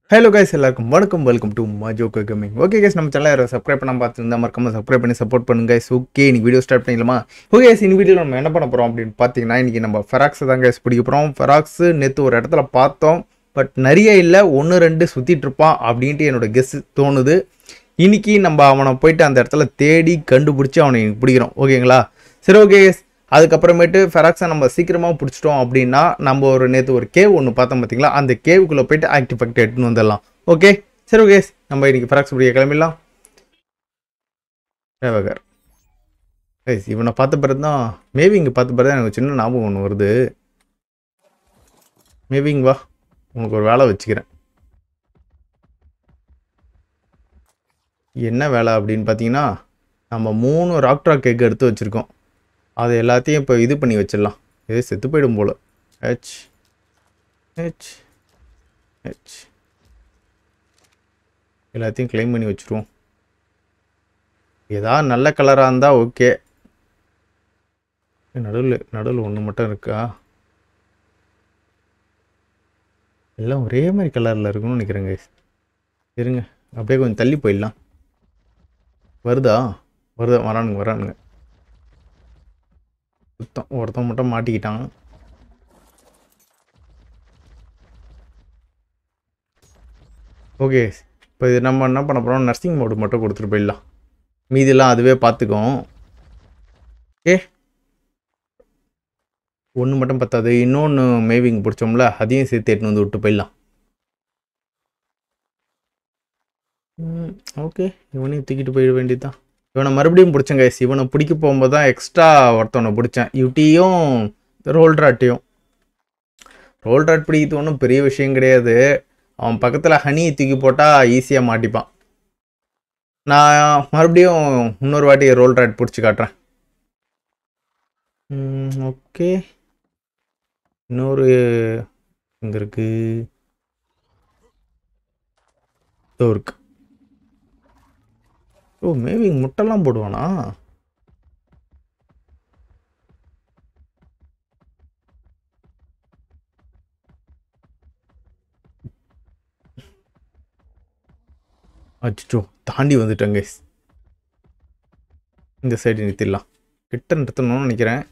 Hello guys எல்லாருக்கும் வணக்கம் welcome to Majokko gaming okay guys நம்ம சேனல் யாரும் சப்ஸ்கிரைப் பண்ணாம பார்த்துருந்தா மறக்காம சப்ஸ்கிரைப் பண்ணி சப்போர்ட் பண்ணுங்க கைஸ் ஓகே இன்னைக்கு வீடியோ ஸ்டார்ட் பண்ணிக்கலாமா ஓகே கைஸ் இந்த வீடியோவில் நம்ம என்ன பண்ண போகிறோம் அப்படின்னு பார்த்தீங்கன்னா இன்னைக்கு நம்ம ஃபெராக்ஸ் தான் கைஸ் பிடிக்க போகிறோம் ஃபெராக்ஸ் நேற்று ஒரு இடத்துல பார்த்தோம் பட் நிறைய இல்லை ஒன்று ரெண்டு சுற்றிட்டு இருப்பான் அப்படின்ட்டு என்னோட கெஸ் தோணுது இன்னைக்கு நம்ம அவனை போயிட்டு அந்த இடத்துல தேடி கண்டுபிடிச்சி அவனை இன்னைக்கு பிடிக்கிறோம் ஓகேங்களா சரி ஓகே கைஸ் அதுக்கப்புறமேட்டு ஃபெராக்ஸை நம்ம சீக்கிரமாக பிடிச்சிட்டோம் அப்படின்னா நம்ம ஒரு நேற்று ஒரு கேவ் ஒன்று பார்த்தோம் பார்த்தீங்களா அந்த கேவுக்குள்ளே போயிட்டு ஆக்டிஃபெக்ட் எடுத்துன்னு வந்துடலாம் ஓகே சரி ஓகே நம்ம இன்னைக்கு ஃபெராக்ஸ் பிடிக்க கிளம்பிடலாம் ரேவகர் கைஸ் இவனை பார்த்த பிறகு தான் மேபி இங்கே பார்த்த பிறகு தான் எனக்கு சின்ன ஞாபகம் ஒன்று வருது மேபி இங்க வா உனக்கு ஒரு வேலை வச்சுக்கிறேன் என்ன வேலை அப்படின்னு பார்த்தீங்கன்னா நம்ம மூணு ராக்ட்ரா கேக் எடுத்து வச்சுருக்கோம் அது எல்லாத்தையும் இப்போ இது பண்ணி வச்சிடலாம் இது செத்து போயிடும் போல் ஹெச் ஹெச் ஹெச் எல்லாத்தையும் க்ளைம் பண்ணி வச்சுருவோம் ஏதாவது நல்ல கலராக இருந்தால் ஓகே நடுவில் நடுவில் ஒன்று மட்டும் இருக்கா எல்லாம் ஒரே மாதிரி கலரில் இருக்கும்னு நினைக்கிறேங்க இருங்க அப்படியே கொஞ்சம் தள்ளி போயிடலாம் வருதா வருதா வரானுங்க வரானுங்க சுத்தம் ஒருத்தன் மட்டும் மாட்டிக்கிட்டான் ஓகே இப்போ இது நம்ம என்ன பண்ண போகிறோம் நர்சிங் மோடு மட்டும் கொடுத்துட்டு போயிடலாம் மீதியெல்லாம் அதுவே பார்த்துக்கும் ஓகே ஒன்று மட்டும் பத்தாது இன்னொன்று மேவிங் பிடிச்சோம்ல அதையும் சேர்த்து எட்டுன்னு வந்து விட்டு போயிடலாம் ஓகே இவனையும் தூக்கிட்டு போயிட வேண்டியதுதான் இவனை மறுபடியும் பிடிச்சேன் கைஸ் இவனை பிடிக்க போகும்போது தான் எக்ஸ்ட்ரா ஒருத்தவனை பிடிச்சேன் யூட்டியும் ரோல் ராட்டையும் ரோல் ராட் பிடிக்கிறது ஒன்றும் பெரிய விஷயம் கிடையாது அவன் பக்கத்தில் ஹனியை தூக்கி போட்டால் ஈஸியாக மாட்டிப்பான் நான் மறுபடியும் இன்னொரு வாட்டி ரோல் ராட் பிடிச்சி காட்டுறேன் ஓகே இன்னொரு இங்கே இருக்கு இதோ இருக்கு ஓ மேபி முட்டைலாம் போடுவானா அச்சோ தாண்டி வந்துட்டேன் கைஸ் இந்த சைடு நிறுத்திடலாம் கிட்ட நிறுத்தணும்னு நினைக்கிறேன்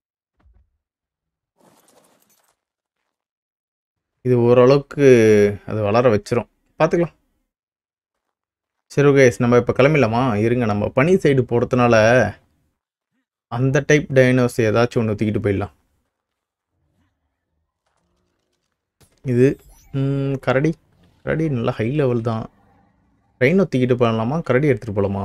இது ஓரளவுக்கு அது வளர வச்சிரும் பார்த்துக்கலாம் சரி ஓகே நம்ம இப்போ கிளம்பிடலாமா இருங்க நம்ம பனி சைடு போகிறதுனால அந்த டைப் டைனோஸ் ஏதாச்சும் ஒன்று தூக்கிட்டு போயிடலாம் இது ம், கரடி கரடி நல்லா ஹை லெவல் தான் ட்ரெயினை தூக்கிட்டு போகலாமா கரடி எடுத்துகிட்டு போகலாமா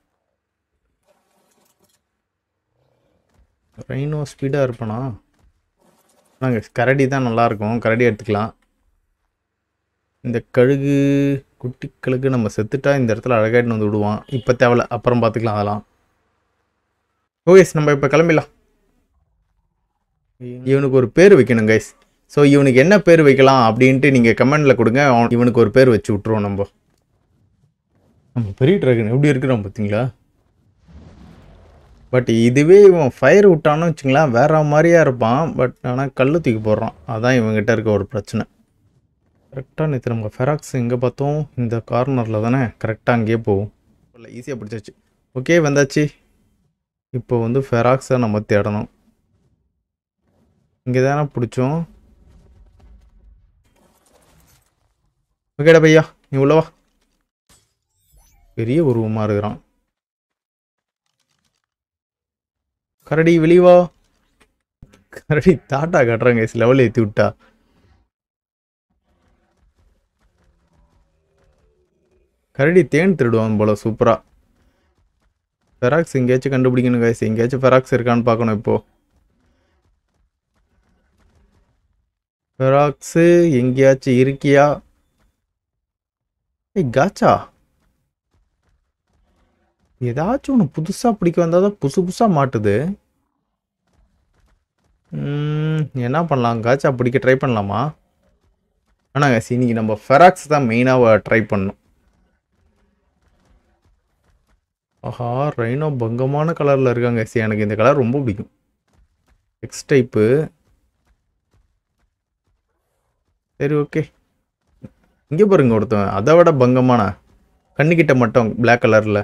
ரைனோ ஸ்பீடாக இருப்பானா நாங்கள் கரடி தான் நல்லாயிருக்கும் கரடி எடுத்துக்கலாம் இந்த கழுகு குட்டி கழுகு நம்ம செத்துட்டா இந்த இடத்துல அழகாயிட்டு வந்து விடுவான் இப்போ தேவையில்ல அப்புறம் பார்த்துக்கலாம் அதெல்லாம் ஓகே நம்ம இப்போ கிளம்பிடலாம் இவனுக்கு ஒரு பேர் வைக்கணும் கைஸ் ஸோ இவனுக்கு என்ன பேர் வைக்கலாம் அப்படின்ட்டு நீங்கள் கமெண்டில் கொடுங்க அவன் இவனுக்கு ஒரு பேர் வச்சு விட்ருவோம் நம்ம நம்ம பெரிய ட்ராகன் எப்படி இருக்கிறோம் பார்த்தீங்களா பட் இதுவே இவன் ஃபயர் விட்டான்னு வச்சுங்களேன் வேற மாதிரியா இருப்பான் பட் ஆனால் கல் தூக்கி போடுறான் அதான் இவங்ககிட்ட இருக்க ஒரு பிரச்சனை கரெக்டாக நேற்று நம்ம ஃபெராக்ஸ் எங்கே பார்த்தோம் இந்த கார்னரில் தானே கரெக்டாக அங்கேயே போகும் இல்லை ஈஸியாக பிடிச்சாச்சு ஓகே வந்தாச்சு இப்போ வந்து ஃபெராக்ஸை நம்ம தேடணும் இங்கே தானே பிடிச்சோம் ஓகேடா பையா நீ உள்ளவா பெரிய உருவமாக இருக்கிறான் கரடி வெளிவா கரடி தாட்டா காட்டுறாங்க லெவல் ஏற்றி விட்டா கரடி தேன் திருடுவான் போல சூப்பரா ஃபெராக்ஸ் எங்கேயாச்சும் கண்டுபிடிக்கணும் கைஸ் எங்கேயாச்சும் ஃபெராக்ஸ் இருக்கான்னு பார்க்கணும் இப்போ ஃபெராக்ஸு எங்கேயாச்சும் இருக்கியா ஏய் காச்சா ஏதாச்சும் ஒன்று புதுசாக பிடிக்க வந்தால் தான் புதுசு புதுசாக மாட்டுது ம், என்ன பண்ணலாம் காச்சா பிடிக்க ட்ரை பண்ணலாமா ஆனாங்க இன்னைக்கு நம்ம ஃபெராக்ஸ் தான் மெயினாக ட்ரை பண்ணணும் ஆஹா ரைனோ பங்கமான கலரில் இருக்காங்க சி எனக்கு இந்த கலர் ரொம்ப பிடிக்கும் எக்ஸ் டைப்பு சரி ஓகே இங்கே பாருங்க ஒருத்தன் அதை விட பங்கமான கண்ணுக்கிட்ட மட்டும் Black கலரில்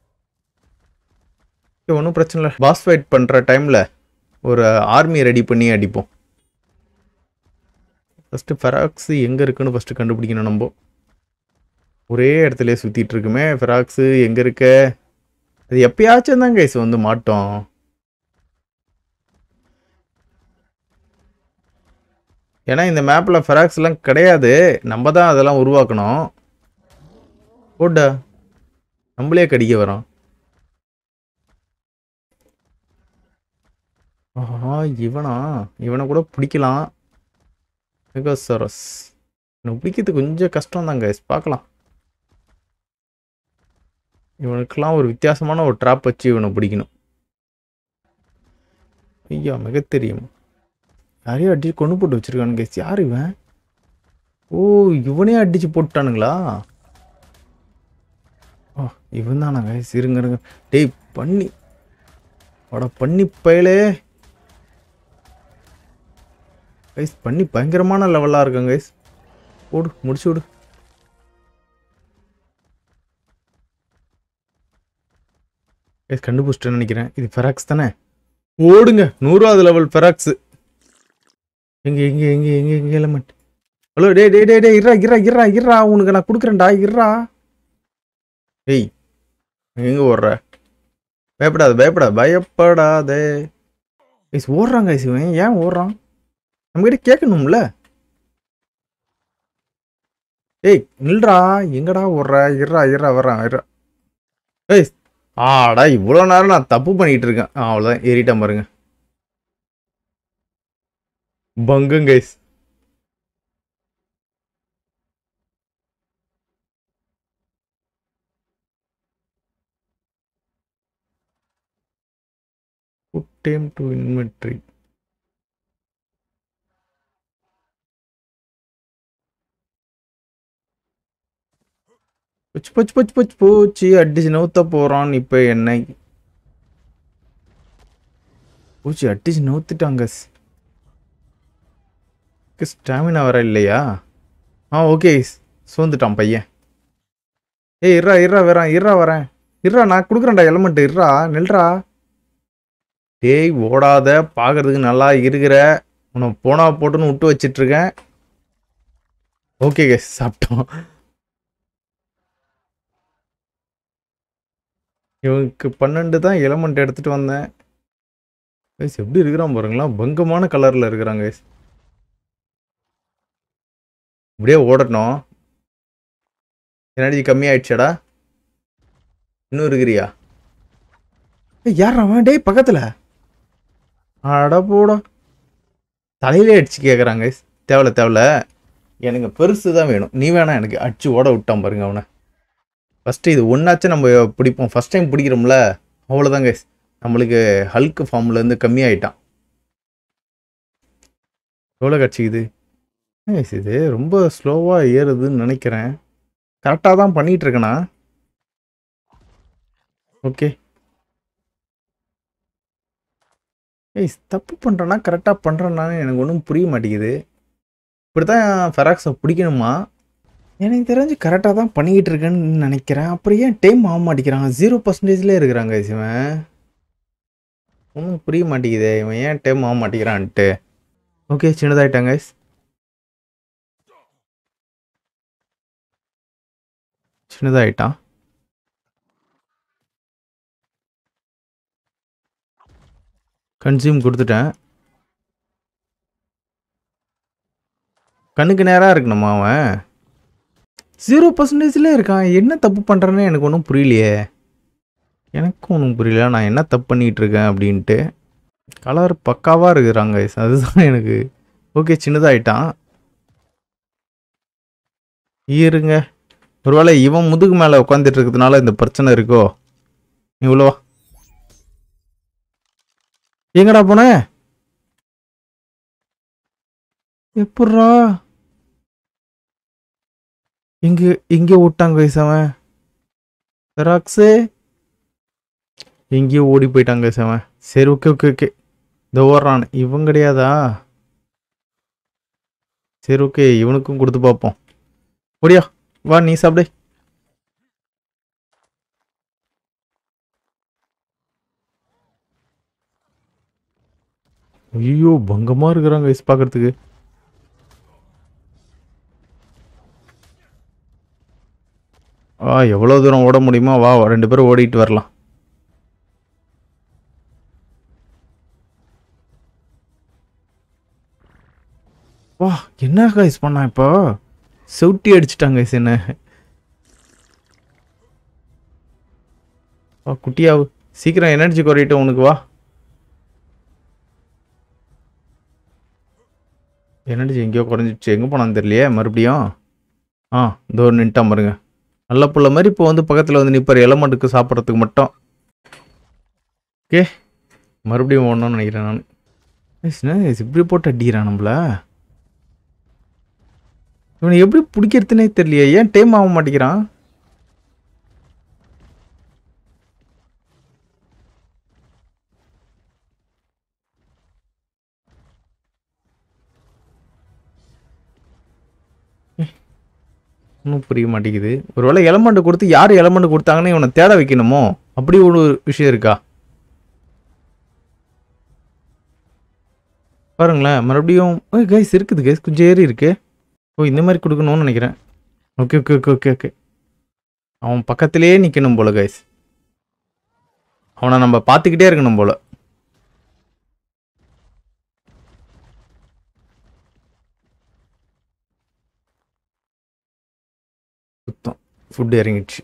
ஒன்றும் பிரச்சனை இல்லை பாஸ் ஃபைட் பண்ணுற டைமில் ஒரு ஆர்மி ரெடி பண்ணி அடிப்போம் ஃபஸ்ட்டு ஃபெராக்ஸு எங்கே இருக்குன்னு ஃபஸ்ட்டு கண்டுபிடிக்கணும் நம்ம ஒரே இடத்துலயே சுற்றிட்டு இருக்குமே ஃபெராக்ஸு எங்கே இருக்க அது எப்பயாச்சும் தான் கைஸ் வந்து மாட்டோம் ஏன்னா இந்த மேப்பில் ஃபெராக்ஸ்லாம் கிடையாது நம்ம தான் அதெல்லாம் உருவாக்கணும் போட்டா நம்மளே கடிக்க வரோம் ஆஹா இவனா இவனை கூட பிடிக்கலாம் மெகாசரஸ் இவனை பிடிக்கிறது கொஞ்சம் கஷ்டம் தான் கைஸ் பார்க்கலாம் இவனுக்கெல்லாம் ஒரு வித்தியாசமான ஒரு ட்ராப் வச்சு இவனை பிடிக்கணும் ஐயா மிக தெரியும் யாரையும் அடிச்சு கொண்டு போட்டு வச்சிருக்கானு கைஸ் யார் இவன் ஓ இவனே அடிச்சு போட்டானுங்களா ஓ இவன் தானா கைஸ் இருங்க இருங்க டேய் பண்ணி அட பண்ணி பயலே கைஸ் பண்ணி பயங்கரமான லெவலாக இருக்காங்க கைஸ் ஓடு முடிச்சு விடு கைஸ் கண்டுபிடிச்சிட்டேன்னு நினைக்கிறேன் இது ஃபெராக்ஸ் தானே ஓடுங்க நூறாவது லெவல் ஃபெராக்ஸ் எங்க எங்க எங்க எங்க எங்க எலமெண்ட் ஹலோ டே டே டே டே இறா இறா இறா இறா உனக்கு நான் கொடுக்குறேன்டா இறா ஏய் எங்க ஓடுற பயப்படாத பயப்படாத பயப்படாதே கைஸ் ஓடுறாங்க கைஸ் இவன் ஏன் ஓடுறான் நம்மகிட்ட கேட்கணும்ல ஏய் நில்றா எங்கடா ஓடுற இறா இறா வர்றான் இறா ஏய் ஆடா இவ்வளோ நேரம் நான் தப்பு பண்ணிட்டு இருக்கேன் ஆ, அவ்வளோதான் ஏறிட்டேன் பாருங்க பங்கம் guys Put time to inventory. போச்சு போச்சு போச்சு போச்சு போச்சு அடிச்சு நவுத்த போறான் இப்ப என்ன போச்சு அடிச்சு நவுத்துட்டாங்க ஸ்டாமினா வர இல்லையா ஆ ஓகே சோர்ந்துட்டான் பையன் ஏய் இறா இறா வரேன் இறா வரேன் இறா நான் கொடுக்குறேன்டா எலமெண்ட் இறா நில்றா டேய் ஓடாத பார்க்கறதுக்கு நல்லா இருக்கிற உன்னை போனா போட்டுன்னு விட்டு வச்சிட்டு இருக்கேன் ஓகே கேஸ் சாப்பிட்டோம் இவனுக்கு பன்னெண்டு தான் எலமெண்ட் எடுத்துட்டு வந்தேன் கைஸ் எப்படி இருக்கிறான் பாருங்களா பங்கமான கலரில் இருக்கிறாங்க கைஸ் இப்படியே ஓடட்டும் எனர்ஜி கம்மியாயிடுச்சாடா இன்னும் இருக்கிறியா ஏய், யார்றா அவன் டேய் பக்கத்தில் அட போடா தலையிலே அடிச்சு கேட்குறாங்க தேவையில்ல தேவையில்ல எனக்கு பெருசு தான் வேணும் நீ வேணா எனக்கு அடிச்சு ஓட விட்டான் பாருங்க அவனை ஃபஸ்ட்டு இது ஒன்றாச்சும் நம்ம பிடிப்போம் ஃபஸ்ட் டைம் பிடிக்கிறோம்ல அவ்வளோதான் கைஸ் நம்மளுக்கு ஹல்க் ஃபார்ம்லேருந்து கம்மியாயிட்டான் எவ்வளோ கிடச்சிக்குது கைஸ் இது ரொம்ப ஸ்லோவாக ஏறுதுன்னு நினைக்கிறேன் கரெக்டாக தான் பண்ணிகிட்டு இருக்கேனா ஓகே ஏய் தப்பு பண்ணுறேன்னா கரெக்டாக பண்ணுறேன்னான்னு எனக்கு ஒன்றும் புரிய மாட்டேங்குது இப்படி தான் ஃபெராக்ஸை பிடிக்கணுமா எனக்கு தெரிஞ்சு கரெக்டாக தான் பண்ணிக்கிட்டு இருக்கேன்னு நினைக்கிறேன் அப்புறம் ஏன் டைம் ஆக மாட்டேங்கிறான் ஜீரோ பர்சன்டேஜ்லேயே இருக்கிறாங்க இவன் ஒன்றும் புரிய மாட்டேங்குதே இவன் ஏன் டைம் ஆக மாட்டேங்கிறான்ட்டு ஓகே சின்னதாயிட்டாங்க சின்னதாயிட்டான் கன்சியூம் கொடுத்துட்டேன் கண்ணுக்கு நேராக இருக்கணுமா அவன் ஜீரோ பர்சன்டேஜ்லேயே இருக்கான் என்ன தப்பு பண்ணுறேன்னு எனக்கு ஒன்றும் புரியலையே எனக்கும் ஒன்றும் புரியல நான் என்ன தப்பு பண்ணிகிட்டு இருக்கேன் அப்படின்ட்டு கலர் பக்காவாக இருக்கிறாங்க அதுதான் எனக்கு ஓகே சின்னதாயிட்டான் இருங்க ஒருவேளை இவன் முதுகு மேலே உட்காந்துட்டு இருக்கிறதுனால இந்த பிரச்சனை இருக்கோ இவ்வளோ எங்கடா போன எப்பட்றா இங்க இங்கே விட்டாங்க guys அவன் ஜெராக்ஸு எங்கேயோ ஓடி போயிட்டாங்க guys அவன் சரி ஓகே ஓகே ஓகே இந்த ஓடுறான் இவன் கிடையாதா சரி ஓகே இவனுக்கும் கொடுத்து பார்ப்போம் ஓடியா வா நீ சாப்பிடு ஐயோ பங்கமா இருக்கிறாங்க ஐஸ் பார்க்கறதுக்கு ஆ எவ்வளோ தூரம் ஓட முடியுமோ வா ரெண்டு பேரும் ஓடிட்டு வரலாம் வா என்ன கைஸ் பண்ணா இப்போ செவுட்டி அடிச்சிட்டாங்க கைஸ் என்ன வா குட்டியாவு சீக்கிரம் எனர்ஜி குறையிட்டு உனக்கு வா எனர்ஜி எங்கேயோ குறைஞ்சிச்சு எங்கே போனான்னு தெரியலையே மறுபடியும் ஆ இதோ நின்ட்டான் பாருங்க நல்ல புள்ள மாதிரி இப்போ வந்து பக்கத்தில் வந்து நிற்பார் எலமெண்ட்டுக்கு சாப்பிட்றதுக்கு மட்டும் ஓகே மறுபடியும் ஓடணும்னு நினைக்கிறேன் நான் ஏய், என்ன இது இப்படி போட்டு அடிக்கிறான் நம்மள இவனை எப்படி பிடிக்கிறதுனே தெரியலையே ஏன் டைம் ஆக மாட்டேங்கிறான் ஒன்றும் புரிய மாட்டேங்குது ஒருவேளை எலமெண்ட் கொடுத்து யார் எலமெண்ட் கொடுத்தாங்கன்னு இவனை தேட வைக்கணுமோ அப்படி ஒரு விஷயம் இருக்கா பாருங்களேன் மறுபடியும் கைஸ் இருக்குது கைஸ் கொஞ்சம் ஏறி இருக்கு ஓ இந்த மாதிரி கொடுக்கணும்னு நினைக்கிறேன் okay okay okay okay okay அவன் பக்கத்திலேயே நிற்கணும் போல கைஸ் அவனை நம்ம பார்த்துக்கிட்டே இருக்கணும் போல சுத்தம் ஃபுட் இறங்கிடுச்சு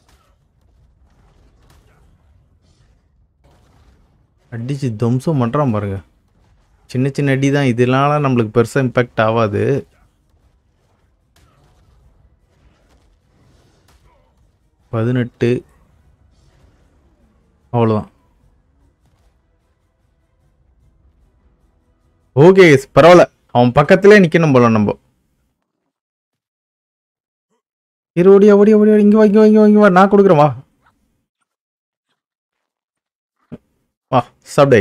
அடிச்சு தம்சம் பண்ணுறான் பாருங்க சின்ன சின்ன அடி தான் இதனால நம்மளுக்கு பெருசாக இம்பேக்ட் ஆகாது பதினெட்டு அவ்வளோதான் ஓகே பரவாயில்ல அவன் பக்கத்திலே நிற்கணும் போல நம்ம இரு ஓடியா ஓடியா ஓடியா இங்கே வா இங்கே வா இங்கே வா இங்கே வா நான் கொடுக்குறேன் வா வா சாப்பிடே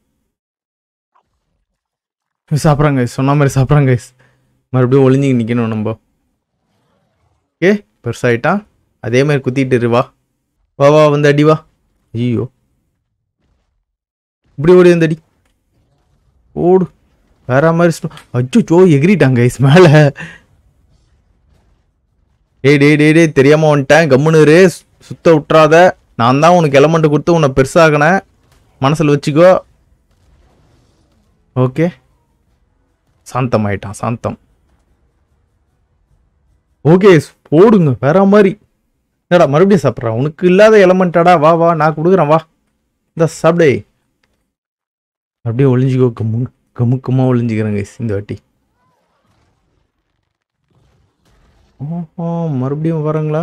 சாப்பிட்றாங்க சொன்ன மாதிரி சாப்பிட்றாங்க மறுபடியும் ஒளிஞ்சிங்க நிற்கணும் நம்ம ஓகே பெருசாயிட்டான் அதே மாதிரி குத்திட்டு இரு வா வா வா வந்து அடி வா ஐயோ இப்படி ஓடி வந்து அடி ஓடு வேற மாதிரி அச்சோ எகிரிட்டாங்க கைஸ் மேலே டேய் டேய் டேய் டேய் தெரியாம வந்துட்டேன் கம்முன்னு இரு சு- சுத்த விட்றாத நான் தான் உனக்கு எலமெண்ட் கொடுத்து உன்னை பெருசாகினேன் மனசில் வச்சுக்கோ ஓகே சாந்தம் ஆயிட்டான் சாந்தம் ஓகே போடுங்க வேற மாதிரி என்னடா மறுபடியும் சாப்பிட்றான் உனக்கு இல்லாத எலமெண்ட்டாடா வா வா நான் கொடுக்குறேன் வா இந்த சாப்பிடே அப்படியே ஒளிஞ்சிக்கோ கம்மு கமுக்கமா ஒளிஞ்சிக்கிறேங்க இந்த வாட்டி ஓஹோ மறுபடியும் வரங்களா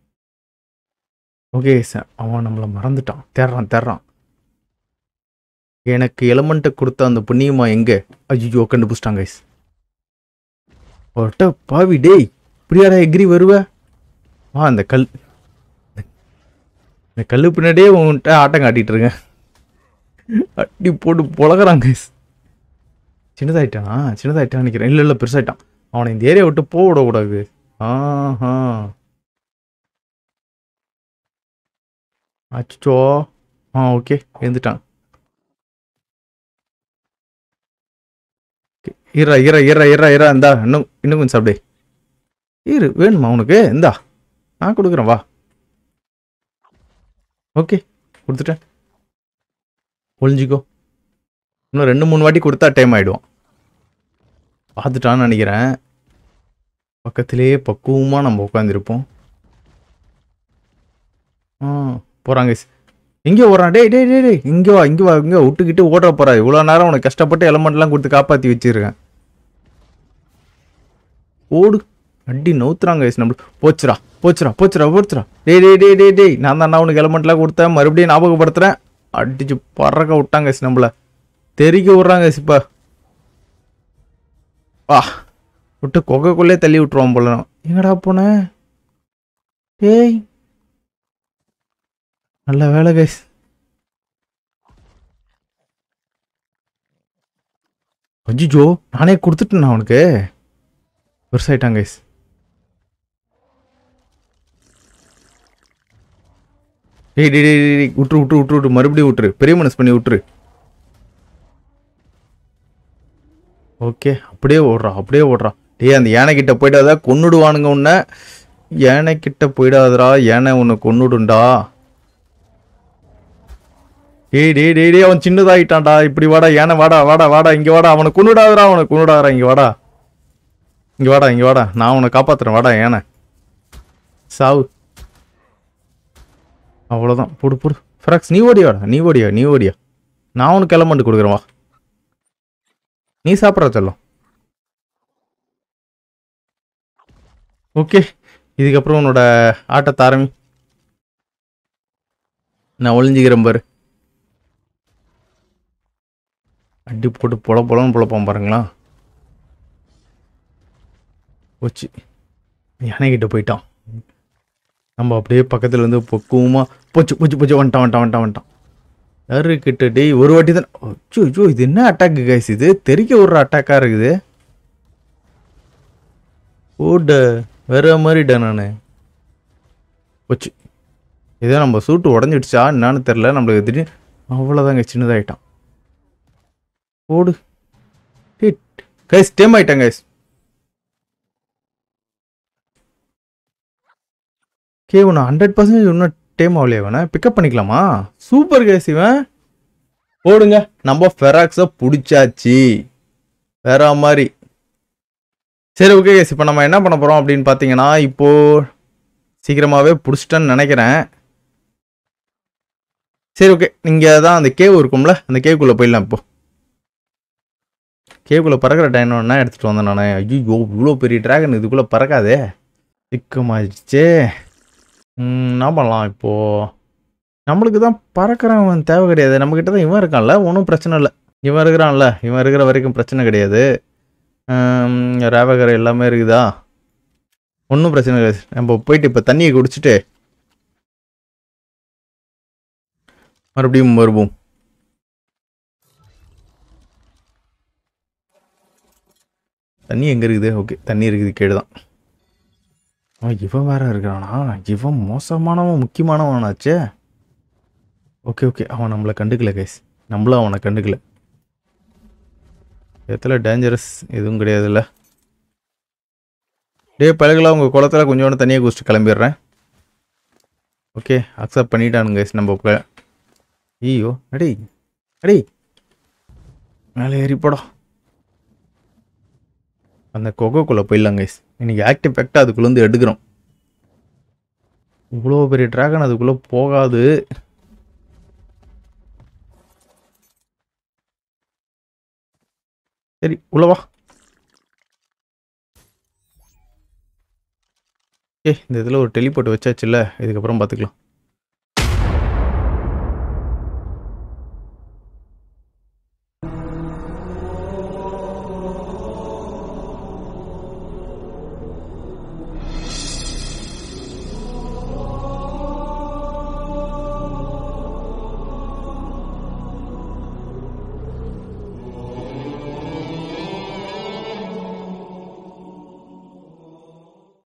ஓகே சார் அவன் நம்மளை மறந்துட்டான் தேடுறான் தேடுறான் எனக்கு எலமெண்ட்டை கொடுத்த அந்த புண்ணியமா எங்க ஐயோ கண்டுபிடிச்சிட்டாங்க கைஸ் ஒட்ட பாவி டேய் இப்படியாடா எகிரி வருவ வா அந்த கல் இந்த கல்லு பின்னாடியே உன்கிட்ட ஆட்டம் காட்டிட்டு இருக்கேன் அடி போட்டு புழகிறான் கைஸ் சின்னதாயிட்டானா சின்னதாயிட்டான் நினைக்கிறேன் இல்லை இல்லை பெருசாயிட்டான் அவனை இந்த ஏரியா விட்டு போக விடக்கூடாது ஆஹா அச்சோ ஆ ஓகே எழுந்துட்டான் இரா இரா இரா இரா இரா இந்தா இன்னும் இன்னும் கொஞ்சம் சாப்பிடு இரு வேணுமா உனக்கு இந்தா நான் கொடுக்குறேன் வா ஓகே கொடுத்துட்டேன் ஒளிஞ்சிக்கோ இன்னும் ரெண்டு மூணு வாட்டி கொடுத்தா டைம் ஆகிடும் பார்த்துட்டான்னு நினைக்கிறேன் பக்கத்திலேயே பக்குவமாக நம்ம உட்காந்துருப்போம் ஆ போகிறாங்க எங்கே ஓடுறான் டேய் டேய் டேய் டேய் இங்கே வா இங்கே வா இங்கே விட்டுக்கிட்டு ஓடுற போறா இவ்வளோ நேரம் உனக்கு கஷ்டப்பட்டு எலமெண்ட்லாம் கொடுத்து காப்பாற்றி வச்சிருக்கேன் ஓடு அடி நவுத்துறாங்க guys நம்மள போச்சுடா போச்சுடா போச்சுடா போச்சுடா டேய் டேய் டேய் டேய் டேய் நான் தான் உனக்கு எலமெண்ட்லாம் கொடுத்தேன் மறுபடியும் ஞாபகப்படுத்துறேன் அடிச்சு பறக்க விட்டாங்க guys நம்மள தெறிக்க விட்றாங்க guys இப்போ வா விட்டு கொகைக்குள்ளே தள்ளி விட்டுருவான் போல எங்கடா போனேன் டேய் நல்ல வேலை கைஸ் அஜிஜோ நானே கொடுத்துட்டேன் அவனுக்கு பெருசாயிட்டான் கைஸ் டேய் டேய் டேய் டேய், டேய் விட்ரு விட்ரு விட்ரு விட்ரு மறுபடியும் விட்ரு பெரிய மனசு பண்ணி விட்ரு ஓகே அப்படியே ஓடுறா அப்படியே ஓடுறா டேய் அந்த யானை கிட்ட போயிடாதா கொன்னுடுவானுங்க உன்னை யானை கிட்ட போயிடாதடா யானை உன்னை கொன்னுடுண்டா டேய் டேய் டேய் டேய் அவன் சின்னதாயிட்டான்டா இப்படி வாடா யானை வாடா வாடா வாடா இங்க வாடா அவனை கொன்னுடாதடா அவனை கொன்னுடாதடா இங்க வாடா இங்க வாடா இங்க வாடா நான் உன்னை காப்பாத்துறேன் வாடா யானை சாவு அவ்வளோதான் போடு போடு ஃப்ராக்ஸ் நீ ஓடியாடா நீ ஓடியா நீ ஓடியா நான் உனக்கு கிளம்பண்டு கொடுக்குறேன் வா நீ சாப்பிட்ற செல்லம் ஓகே இதுக்கப்புறம் உன்னோட ஆட்டத்தை ஆரம்பி நான் ஒளிஞ்சிக்கிறேன் பாரு அடி போட்டு பொல பொலன்னு பொழப்பான் பாருங்களா போச்சு யானைக்கிட்ட போயிட்டான் நம்ம அப்படியே பக்கத்துல இருந்து பக்குவமாக போச்சு போச்சு போச்சு வந்துட்டான் வந்துட்டான் வந்துட்டான் வந்துட்டான் யாரு கிட்ட டேய் ஒரு வாட்டி தான் அச்சோ அச்சோ இது என்ன அட்டாக்கு கைஸ் இது தெறிக்க விட்ற அட்டாக்காக இருக்குது ஓட வேற மாதிரிடா நான் போச்சு ஏதோ நம்ம சூட்டு உடஞ்சிடுச்சா என்னான்னு தெரில நம்மளுக்கு திடீர்னு அவ்வளோதாங்க சின்னதாயிட்டான் ஓடு கைஸ் டேம் ஆயிட்டான் கைஸ் கே உன்னை ஹண்ட்ரட் பர்சன்டேஜ் இன்னும் டேம் ஆகலையா இவனை பிக்கப் பண்ணிக்கலாமா சூப்பர் கேஸ் இவன் போடுங்க நம்ம ஃபெராக்ஸை பிடிச்சாச்சு வேற மாதிரி சரி ஓகே கேஸ் இப்போ நம்ம என்ன பண்ண போகிறோம் அப்படின்னு பார்த்தீங்கன்னா இப்போ சீக்கிரமாகவே பிடிச்சிட்டேன்னு நினைக்கிறேன் சரி ஓகே இங்கே தான் அந்த கேவ் இருக்கும்ல அந்த கேவுக்குள்ளே போயிடலாம் இப்போ கேவுக்குள்ளே பறக்கிற டைனோன்னா எடுத்துகிட்டு வந்தேன் நான் ஐயோ இவ்வளோ பெரிய டிராகன் இதுக்குள்ளே பறக்காதே சிக்கமாயிடுச்சே ம், என்ன பண்ணலாம் இப்போது நம்மளுக்கு தான் பறக்கிறவன் தேவை கிடையாது நம்மக்கிட்ட தான் இவன் இருக்கான்ல ஒன்றும் பிரச்சனை இல்லை இவன் இருக்கிறான்ல இவன் இருக்கிற வரைக்கும் பிரச்சனை கிடையாது ரேவகர் எல்லாமே இருக்குதா ஒன்றும் பிரச்சனை கிடையாது நம்ம போயிட்டு இப்போ தண்ணியை குடிச்சிட்டு மறுபடியும் வருவோம் தண்ணி எங்கே இருக்குது ஓகே தண்ணி இருக்குது கீழே தான் அவன் இவன் வேற இருக்கிறானா இவன் மோசமானவன் முக்கியமானவனாச்சே ஓகே ஓகே அவன் நம்மளை கண்டுக்கல கைஸ் நம்மளும் அவனை கண்டுக்கல எத்தனை டேஞ்சரஸ் எதுவும் கிடையாதுல்ல டே பழகல உங்கள் குளத்துல கொஞ்சோண்டு தண்ணியை குடிச்சிட்டு கிளம்பிடுறேன் ஓகே அக்செப்ட் பண்ணிட்டானுங்க guys நம்ம க- ஐயோ அடி அடி மேலே ஏறி போடா அந்த கொகோக்குள்ளே போயிடலாம் கைஸ் இன்னைக்கு ஆக்டிவ் ஃபேக்டாக அதுக்குள்ளேருந்து எடுக்கிறோம் இவ்வளோ பெரிய ட்ராகன் அதுக்குள்ளே போகாது சரி உள்ள வா ஏ இந்த இதில் ஒரு டெலிபோர்ட் வச்சாச்சுல்ல இதுக்கப்புறம் பார்த்துக்கலாம்